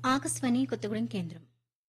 ఆకాశవాణి కొత్తగూడెం కేంద్రం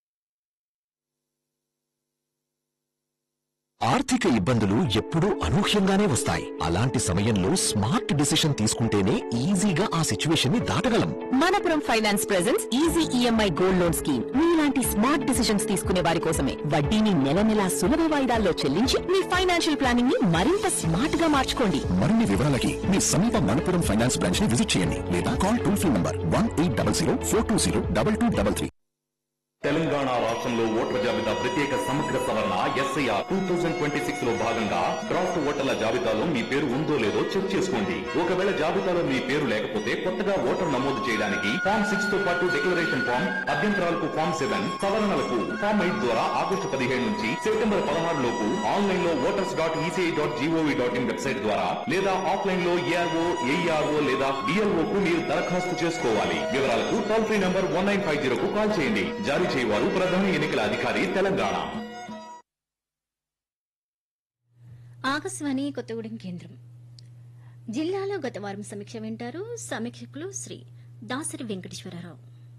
ఆర్థిక ఇబ్బందులు ఎప్పుడూ అనూహ్యంగానే వస్తాయి అలాంటి సమయంలో స్మార్ట్ డిసిషన్ తీసుకుంటేనే ఈజీగా ఆ సిచ్యువేషన్ ని దాటగలం Manappuram finance presents easy EMI gold loan scheme మీలాంటి స్మార్ట్ డిసిషన్స్ తీసుకునే వారి కోసమే వడ్డీని నెల నెలా సులభ వాయిదాల్లో చెల్లించి మీ ఫైనాన్షియల్ ప్లానింగ్ ని మరింత స్మార్ట్ గా మార్చుకోండి మరిన్ని వివరాలకి మీ సమీప మనపురం ఫైనాన్స్ బ్రాంచ్ ని విజిట్ చేయండి లేదా call toll free number one eight double zero four two zero double two double three Telangana రాష్ట్రంలో ఓటర్ల జాబితా ప్రత్యేక సమగ్ర సవరణ SIR two thousand twenty six లో భాగంగా డ్రాఫ్ట్ ఓటర్ల జాబితాలో మీ పేరు ఉందో లేదో చెక్ చేసుకోండి ఒకవేళ జాబితాలో మీ పేరు లేకపోతే కొత్తగా ఓటర్ నమోదు చేయడానికి ఫామ్ సిక్స్ తో పాటు డిక్లరేషన్ ఫామ్ అభ్యంతరాలకు ఫామ్ సెవెన్ సవరణలకు ఫామ్ ఎయిట్ ద్వారా ఆగస్టు పదిహేడు నుంచి సెప్టెంబర్ పదహారు లోపు ఆన్లైన్ లో voters dot ECI dot GOV dot in website ద్వారా లేదా ఆఫ్లైన్ లో ఏఆర్ఓ ఏఈఆర్ఓ లేదా డిఎల్ఓ కు మీరు దరఖాస్తు చేసుకోవాలి వివరాలకు toll free number one nine five zero కు కాల్ చేయండి జారీ చేయవారు ప్రధాన ఎన్నికల అధికారి తెలంగాణ ఆకాశవాణి కొత్తగూడెం కేంద్రం జిల్లాలో గత వారం సమీక్ష వింటారు సమీక్షకులు శ్రీ దాసరి వెంకటేశ్వరరావు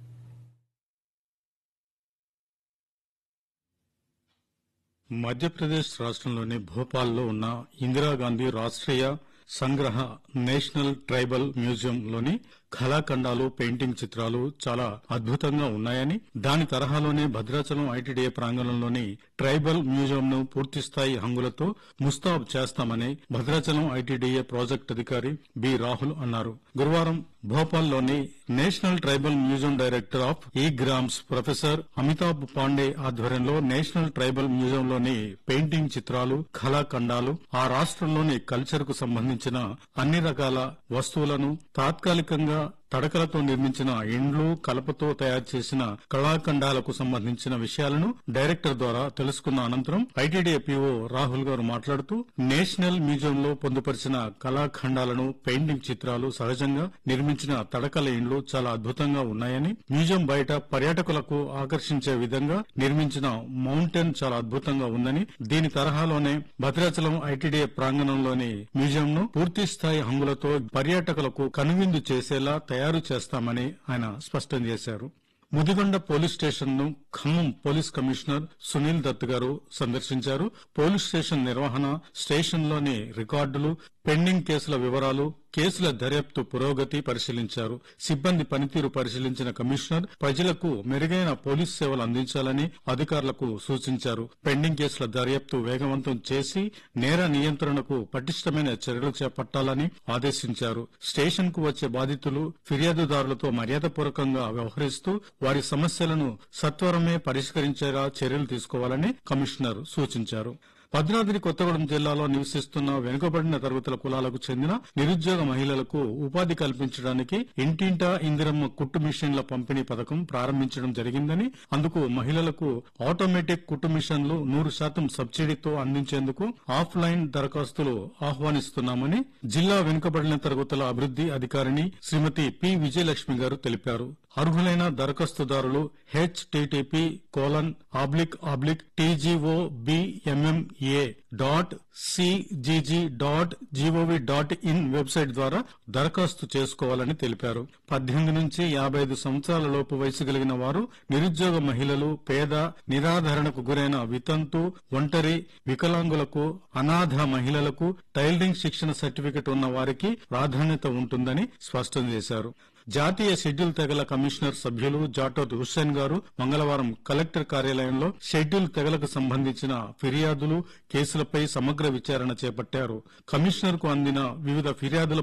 మధ్యప్రదేశ్ రాష్ట్రంలోని భోపాల్లో ఉన్న ఇందిరాగాంధీ రాష్ట్రీయ సంగ్రహ నేషనల్ ట్రైబల్ మ్యూజియంలోని కళాఖండాలు పెయింటింగ్ చిత్రాలు చాలా అద్భుతంగా ఉన్నాయని దాని తరహాలోనే భద్రాచలం ఐటీడీఏ ప్రాంగణంలోని ట్రైబల్ మ్యూజియం ను పూర్తిస్థాయి హంగులతో ముస్తాబ్ చేస్తామని భద్రాచలం ఐటీడీఏ ప్రాజెక్ట్ అధికారి బి రాహుల్ అన్నారు గురువారం భోపాల్లోని national tribal museum director of ఈ గ్రామ్స్ ప్రొఫెసర్ అమితాబ్ పాండే ఆధ్వర్యంలో నేషనల్ ట్రైబల్ మ్యూజియంలోని పెయింటింగ్ చిత్రాలు కళాఖండాలు ఆ రాష్ట్రంలోని కల్చర్ కు సంబంధించిన అన్ని రకాల వస్తువులను తాత్కాలికంగా తడకలతో నిర్మించిన ఇండ్లు కలపతో తయారు చేసిన కళాఖండాలకు సంబంధించిన విషయాలను డైరెక్టర్ ద్వారా తెలుసుకున్న అనంతరం ఐటీడీఏ పీఓ రాహుల్ గారు మాట్లాడుతూ నేషనల్ మ్యూజియంలో పొందుపరిచిన కళాఖండాలను పెయింటింగ్ చిత్రాలు సహజంగా నిర్మించిన తడకల ఇండ్లు చాలా అద్భుతంగా ఉన్నాయని మ్యూజియం బయట పర్యాటకులకు ఆకర్షించే విధంగా నిర్మించిన మౌంటైన్ చాలా అద్భుతంగా ఉందని దీని తరహాలోనే భద్రాచలం ఐటీడీఏ ప్రాంగణంలోని మ్యూజియం ను పూర్తి స్థాయి హంగులతో పర్యాటకులకు కనువిందు చేసేలా తయారు చేస్తామని ఆయన స్పష్టం చేశారు ముదిగొండ పోలీస్ స్టేషన్ ను ఖమ్మం పోలీస్ కమిషనర్ సునీల్ దత్ గారు సందర్శించారు పోలీస్ స్టేషన్ నిర్వహణ స్టేషన్లోని రికార్డులు పెండింగ్ కేసుల వివరాలు కేసుల దర్యాప్తు పురోగతి పరిశీలించారు సిబ్బంది పనితీరు పరిశీలించిన కమిషనర్ ప్రజలకు మెరుగైన పోలీస్ సేవలు అందించాలని అధికారులకు సూచించారు పెండింగ్ కేసుల దర్యాప్తు వేగవంతం చేసి నేర నియంత్రణకు పటిష్టమైన చర్యలు చేపట్టాలని ఆదేశించారు స్టేషన్ కు వచ్చే బాధితులు ఫిర్యాదుదారులతో మర్యాదపూర్వకంగా వ్యవహరిస్తూ వారి సమస్యలను సత్వరమే పరిష్కరించేలా చర్యలు తీసుకోవాలని కమిషనర్ సూచించారు భద్రాద్రి కొత్తగూడెం జిల్లాలో నివసిస్తున్న వెనుకబడిన తరగతుల కులాలకు చెందిన నిరుద్యోగ మహిళలకు ఉపాధి కల్పించడానికి ఇంటింటా ఇందిరమ్మ కుట్టు మిషన్ల పంపిణీ పథకం ప్రారంభించడం జరిగిందని అందుకు మహిళలకు ఆటోమేటిక్ కుట్టు మిషన్లు నూరు శాతం సబ్సిడీతో అందించేందుకు ఆఫ్లైన్ దరఖాస్తులు ఆహ్వానిస్తున్నామని జిల్లా వెనుకబడిన తరగతుల అభివృద్ది అధికారిని శ్రీమతి పి విజయలక్ష్మి గారు తెలిపారు అర్హులైన దరఖాస్తుదారులు HTTP colon oblique oblique TGO BMMA dot CGG dot GOV dot in website ద్వారా దరఖాస్తు చేసుకోవాలని తెలిపారు పద్దెనిమిది నుంచి యాభై ఐదు సంవత్సరాల లోపు వయసు కలిగిన వారు నిరుద్యోగ మహిళలు పేద నిరాధరణకు గురైన వితంతు ఒంటరి వికలాంగులకు అనాథ మహిళలకు టైలరింగ్ శిక్షణ సర్టిఫికెట్ ఉన్న వారికి ప్రాధాన్యత ఉంటుందని స్పష్టం చేశారు జాతీయ షెడ్యూల్ తెగల కమిషనర్ సభ్యులు జాటోత్ హుస్సేన్ గారు మంగళవారం కలెక్టర్ కార్యాలయంలో షెడ్యూల్ తెగలకు సంబంధించిన ఫిర్యాదులు కేసులపై సమగ్ర విచారణ చేపట్టారు కమిషనర్ కు అందిన వివిధ ఫిర్యాదుల